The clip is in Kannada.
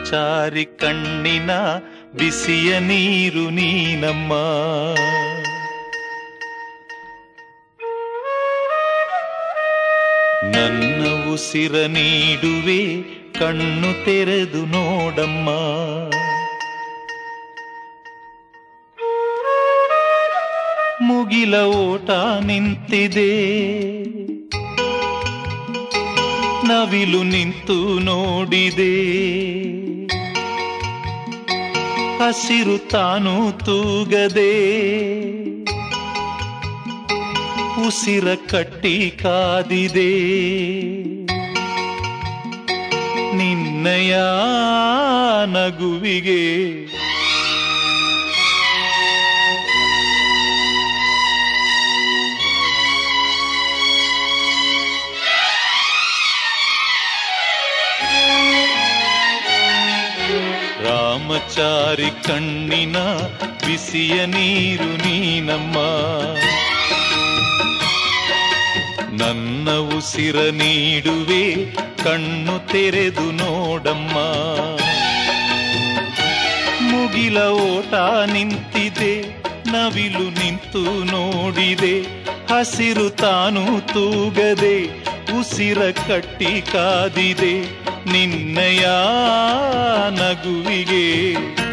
ರಾಮಚಾರಿ ಕಣ್ಣಿನ ಬಿಸಿಯ ನೀರು ನೀನಮ್ಮ ನನ್ನ ಉಸಿರ ನೀಡುವೆ ಕಣ್ಣು ತೆರೆದು ನೋಡಮ್ಮ ಮುಗಿಲ ಓಟ ನಿಂತಿದೆ ನವಿಲು ನಿಂತು ನೋಡಿದೆ ಹಸಿರು ತಾನು ತೂಗದೆ ಉಸಿರ ಕಟ್ಟಿ ಕಾದಿದೆ ನಿನ್ನಯ ನಗುವಿಗೆ ರಾಮಚಾರಿ ಕಣ್ಣಿನ ಬಿಸಿಯ ನೀರು ನೀನಮ್ಮ ನನ್ನ ಉಸಿರ ನೀಡುವೆ ಕಣ್ಣು ತೆರೆದು ನೋಡಮ್ಮ ಮುಗಿಲ ಓಟ ನಿಂತಿದೆ ನವಿಲು ನಿಂತು ನೋಡಿದೆ ಹಸಿರು ತಾನು ತೂಗದೆ ಉಸಿರ ಕಟ್ಟಿ ಕಾದಿದೆ ನಿನ್ನಯ ನಗುವಿಗೆ